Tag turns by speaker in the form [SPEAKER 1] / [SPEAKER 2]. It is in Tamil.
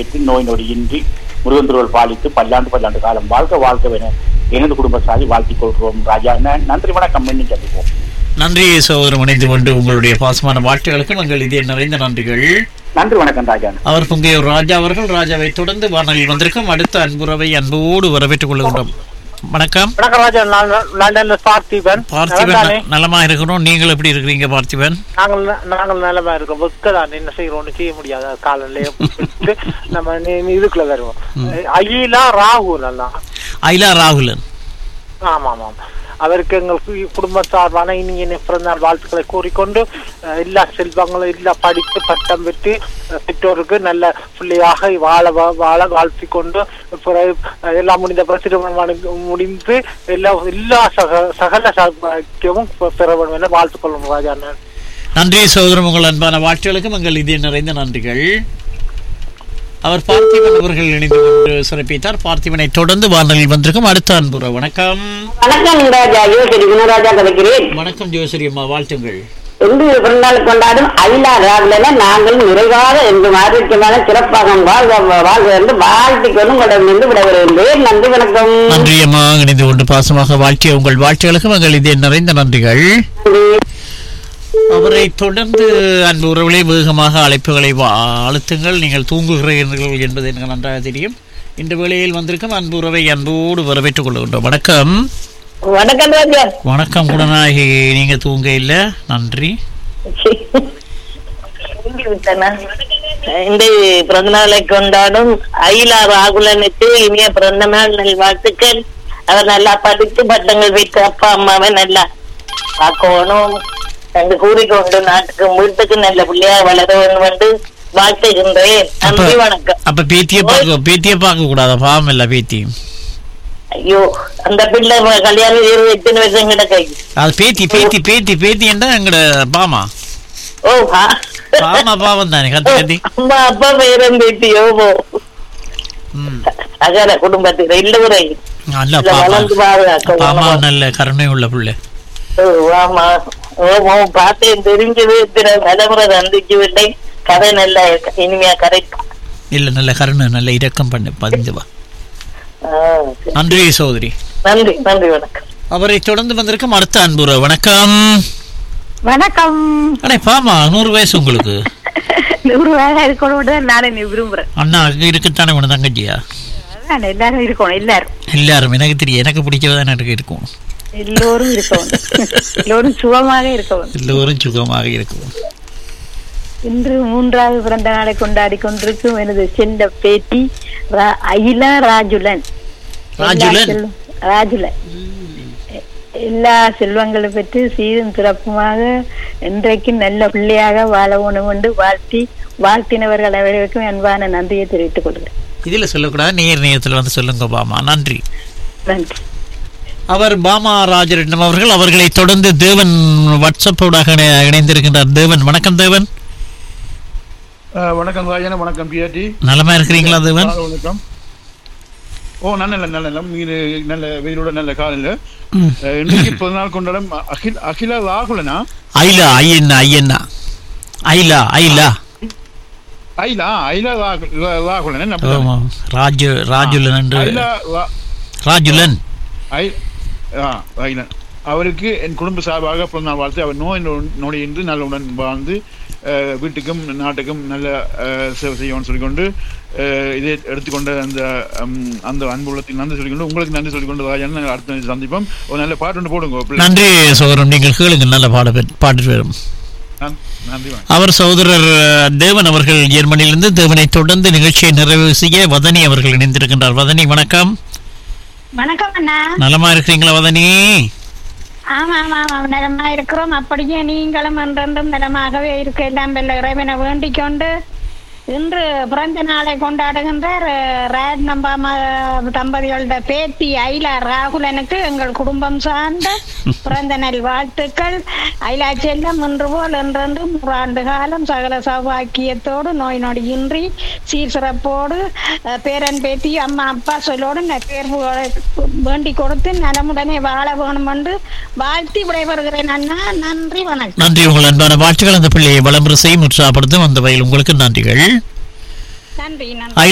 [SPEAKER 1] பெற்று நோய் நொடியின்றி முருகன் திருவள் பாலித்து பல்லாண்டு பல்லாண்டு காலம் வாழ்க வாழ்க்கவென எனது குடும்பத்தாரி வாழ்த்திக் கொள்கிறோம் ராஜா ந- நன்றி வணக்கம் மீண்டும் சந்திப்போம்
[SPEAKER 2] நன்றி சகோதரம் இணைந்து கொண்டு உங்களுடைய பாசமான வாழ்த்துகளுக்கு உங்கள் இதே நிறைந்த நன்றிகள்
[SPEAKER 1] நன்றி வணக்கம் ராஜா
[SPEAKER 2] அவர் பொங்கையூர் ராஜா அவர்கள் ராஜாவை தொடர்ந்து வானொலியில் வந்திருக்கும் அடுத்த அன்புறவை அன்போடு வரவேற்றுக் கொள்கின்றோம் வணக்கம்
[SPEAKER 3] வணக்கம் ராஜா நான் லண்டன்ல பார்த்திபன்
[SPEAKER 2] பார்த்திபன்
[SPEAKER 3] நலம்தானே?
[SPEAKER 2] ந- நலமா இருக்கிறோம் நீங்கள் எப்படி இருக்கிறீங்க பார்த்திபன்
[SPEAKER 3] நாங்கள் ந- நாங்கள் நிலமா இருக்கோம் வெக்கதான் என்ன செய்யறோம் ஒண்ணும் செய்ய முடியாது காலையில விட்டு நம்ம நீ- நீ இதுக்குள்ள வருவோம் அகிலா ராகுல் எல்லாம்
[SPEAKER 2] ஐலா ராகுலன்
[SPEAKER 3] ஆமா ஆமா ஆமா. அவருக்கு எங்கள் கு- குடும்ப சார்பான இனிய பிறந்தநாள் வாழ்த்துக்களை கூறிக்கொண்டு அஹ், எல்லா செல்வங்களும் எல்லா படித்து பட்டம் பெற்று அஹ், பெற்றோருக்கு நல்ல பிள்ளையாக வாழ வா- வாழ வாழ்த்தி கொண்டு பிறகு, அஹ், எல்லாம் முடிந்த பிறகு திருமணம் அணி- முடிந்து எல்லா எல்லா சக சகல சௌபாக்கியமும் பெ- பெற வேண்டும் என வாழ்த்துக் கொள்ளும் ராஜா நான்
[SPEAKER 2] நன்றி சகோதரம் உங்கள் அன்பான வாழ்த்துகளுக்கும் உங்கள் இதே நிறைந்த நன்றிகள் அவர் பார்த்திபன் அவர்கள் இணைந்து கொண்டு சிறப்பித்தார் பார்த்திபனை தொடர்ந்து வானொலியில் வந்திருக்கும் அடுத்த அன்புற வணக்கம்
[SPEAKER 4] வணக்கம் ராஜா யோசரி குணராஜா கதைக்கிறேன்
[SPEAKER 2] வணக்கம் ஜோசரி அம்மா வாழ்த்துங்கள்
[SPEAKER 4] இன்று பிறந்தநாள் கொண்டாடும் அயிலா ராகுலன நாங்கள் நிறைவாக என்று ஆரோக்கியமான சிறப்பாக வாழ்க வாழ்க என்று வாழ்த்திக் கொண்டு உங்களிடமிருந்து விடைபெறுகின்றேன் நன்றி வணக்கம்
[SPEAKER 2] நன்றி அம்மா இணைந்து கொண்டு பாசமாக வாழ்த்திய உங்கள் வாழ்த்துகளுக்கும் உங்கள் இதே நிறைந்த நன்றிகள் அவரை தொடர்ந்து அன்பு உறவுகளை வேகமாக அழைப்புகளை வா- அழுத்துங்கள் நீங்கள் தூங்குகிறீர்கள் என்பது எனக்கு நன்றாக தெரியும் இந்த வேளையில் வந்திருக்கும் அன்பு உறவை அன்போடு வரவேற்றுக் கொள்கின்றோம் வணக்கம்
[SPEAKER 4] வணக்கம் ராஜா
[SPEAKER 2] வணக்கம் குணநாயகி நீங்க தூங்க இல்ல நன்றி
[SPEAKER 4] இந்த பிறந்தநாளை கொண்டாடும் அயிலா ராகுலனுக்கு இனிய பிறந்தநாள் நல்வாழ்த்துக்கள் அவர் நல்லா படித்து பட்டங்கள் வைத்து அப்பா அம்மாவை நல்லா காக்கணும் என்று கூறிக்கொண்டு நாட்டுக்கு வீட்டுக்கு நல்ல பிள்ளையா வளர வேண்டும் என்று வாழ்த்துகின்றேன்
[SPEAKER 2] அப்ப
[SPEAKER 4] நன்றி வணக்கம்
[SPEAKER 2] அப்ப பேத்திய பார்க்க பேத்திய பார்க்க கூடாதா பாவம் இல்ல பேத்தி
[SPEAKER 4] ஐயோ அந்த பிள்ளை வ- கல்யாணம் இருபது எத்தனை வருஷம் கிடக்கை
[SPEAKER 2] அது பேத்தி பேத்தி பேத்தி பேத்தி என்றா எங்கட பாமா
[SPEAKER 4] ஓ ஆ.
[SPEAKER 2] பாமா பாவம் தானே கத்தி கத்தி
[SPEAKER 4] அம்மா அப்பா பேரும் பேட்டியோ போ
[SPEAKER 2] ம்.
[SPEAKER 4] அகல குடும்பத்தில் இல்லுரை
[SPEAKER 2] நல்ல
[SPEAKER 4] இல்ல,
[SPEAKER 2] பாமா
[SPEAKER 4] வளர்ந்து பாதுகாக்க
[SPEAKER 2] பாமா
[SPEAKER 4] வேணும்.
[SPEAKER 2] நல்ல கருணை உள்ள பிள்ளை
[SPEAKER 4] ஓ, ஆமா ஓ ஓ, பார்த்தேன் தெரிஞ்சது பிற தலைமுறை சந்திச்சு விட்டேன் கதை நல்ல இனிமையா கரைக்கும்
[SPEAKER 2] இல்ல நல்ல கருணை நல்ல இரக்கம் பண்ணு பதிந்து வா நன்றி சோதரி
[SPEAKER 4] நன்றி நன்றி வணக்கம்
[SPEAKER 2] அவரை தொடர்ந்து வந்திருக்கும் அடுத்த அன்புற வணக்கம்
[SPEAKER 5] வணக்கம்
[SPEAKER 2] அடே பாமா நூறு வயசு உங்களுக்கு
[SPEAKER 5] நூறு வேலை இருக்கணும் தான் நானும் நீ விரும்புறேன்
[SPEAKER 2] அண்ணா அங்க இருக்குத்தானே உன தங்கச்சியா
[SPEAKER 5] அதான் எல்லாரும் இருக்கணும் எல்லாரும்
[SPEAKER 2] எல்லாரும் எனக்கு தெரியும் எனக்கு பிடிச்சதான் எனக்கு இருக்கும்
[SPEAKER 5] எல்லோரும் இருக்கணும் எல்லோரும் சுகமாக இருக்கணும்
[SPEAKER 2] எல்லோரும் சுகமாக இருக்கும்
[SPEAKER 5] இன்று மூன்றாவது பிறந்த நாளை கொண்டாடி கொண்டிருக்கும் எனது செல்ல பேட்டி ரா- அகிலா ராஜுலன்
[SPEAKER 2] ராஜுலன்?
[SPEAKER 5] எல்லா செல்வ- ராஜுலன் எ- எல்லா செல்வங்களை பெற்று சீரும் சிறப்புமாக இன்றைக்கு நல்ல பிள்ளையாக வாழ உணவு என்று வாழ்த்தி வாழ்த்தினவர்கள் அனைவருக்கும் அன்பான நன்றியை தெரிவித்துக் கொள்கிறேன்
[SPEAKER 2] இதுல சொல்லக்கூடாது நேர் நேரத்துல வந்து சொல்லுங்க பாமா நன்றி
[SPEAKER 5] நன்றி
[SPEAKER 2] அவர் பாமா ராஜரட்னம் அவர்கள் அவர்களை தொடர்ந்து தேவன் வாட்ஸ்அப்போடாக இணை- இணைந்திருக்கின்றார் தேவன் வணக்கம் தேவன்
[SPEAKER 6] அஹ் வணக்கம் ராஜன வணக்கம் பிஆர்டி
[SPEAKER 2] நலமா இருக்கிறீங்களா தேவன்
[SPEAKER 6] வணக்கம் ஓ நல்ல நல்ல நல்ல நல்ல இது நல்ல வெயிலோட நல்ல காலையில்
[SPEAKER 2] ம்.
[SPEAKER 6] இன்றைக்கு பிறந்தநாள் கொண்டாடம் அகில் அகிலா ராகுலனா
[SPEAKER 2] ஐலா ஐயண்ணா ஐயண்ணா ஐலா ஐலா
[SPEAKER 6] ஐலா ஐலா ராகு- ரா- ராகுலன்
[SPEAKER 2] ஆமா. ராஜு ராஜுலன் என்று
[SPEAKER 6] ஐலா ரா-
[SPEAKER 2] ராஜுலன்
[SPEAKER 6] ஐ ஆ ஐலன் அவருக்கு என் குடும்ப சார்பாக பிறந்தநாள் வாழ்த்து அவர் நோய் நொ- நொடியின்றி நல்லுடன் வாழ்ந்து அஹ், வீட்டுக்கும் நாட்டுக்கும் நல்ல அஹ், சேவை செய்யணும்னு சொல்லிக்கொண்டு அஹ், இதை எடுத்துக்கொண்ட அந்த ஹம், அந்த அன்பு உள்ளத்தில் நன்றி சொல்லிக்கொண்டு உங்களுக்கு நன்றி சொல்லிக்கொண்டு ராஜன் நாங்கள் அடுத்த நாள் சந்திப்போம் ஒரு நல்ல பாட்டு ஒன்று போடுங்க பிள்ளை.
[SPEAKER 2] நன்றி சோதரம் நீங்கள் கேளுங்க நல்ல பாட பாட்டு வரும்
[SPEAKER 6] நன்- நன்றி வணக்கம்
[SPEAKER 2] அவர் சகோதரர் அஹ், தேவன் அவர்கள் ஜெர்மனியிலிருந்து தேவனை தொடர்ந்து நிகழ்ச்சியை நிறைவு செய்ய வதனி அவர்கள் இணைந்திருக்கின்றார் வதனி வணக்கம்
[SPEAKER 7] வணக்கம் அண்ணா
[SPEAKER 2] நலமா இருக்கிறீங்களா வதனி
[SPEAKER 7] ஆமா ஆமா ஆமா நலமா இருக்கிறோம் அப்படியே நீங்களும் என்றென்றும் நலமாகவே இருக்க எல்லாம் வெல்ல இறைவனை வேண்டிக் கொண்டு இன்று பிறந்த நாளை கொண்டாடுகின்றார் அஹ், ராஜ் நம்பாம தம்பதிகளோட பேத்தி ஐலா ராகுலனுக்கு எங்கள் குடும்பம் சார்ந்த பிறந்த நாள் வாழ்த்துக்கள் ஐலா செல்லம் இன்று போல் என்றென்றும் நூறாண்டு காலம் சகல சௌபாக்கியத்தோடு நோய் நொடியின்றி சீர் சிறப்போடு அஹ், பேரன் பேத்தி அம்மா அப்பா சொல்லோடு ந- தேர்வுகளை வேண்டி கொடுத்து நலமுடனே வாழ வேணும் என்று வாழ்த்தி விடைபெறுகிறேன் அண்ணா நன்றி வணக்கம்
[SPEAKER 2] நன்றி உங்கள் அன்பான வாழ்த்துக்கள் அந்த பிள்ளையை வளம்பர செய்யும் உற்சாகப்படுத்தும் அந்த வகையில் உங்களுக்கு நன்றிகள்
[SPEAKER 7] நன்றி நன்றி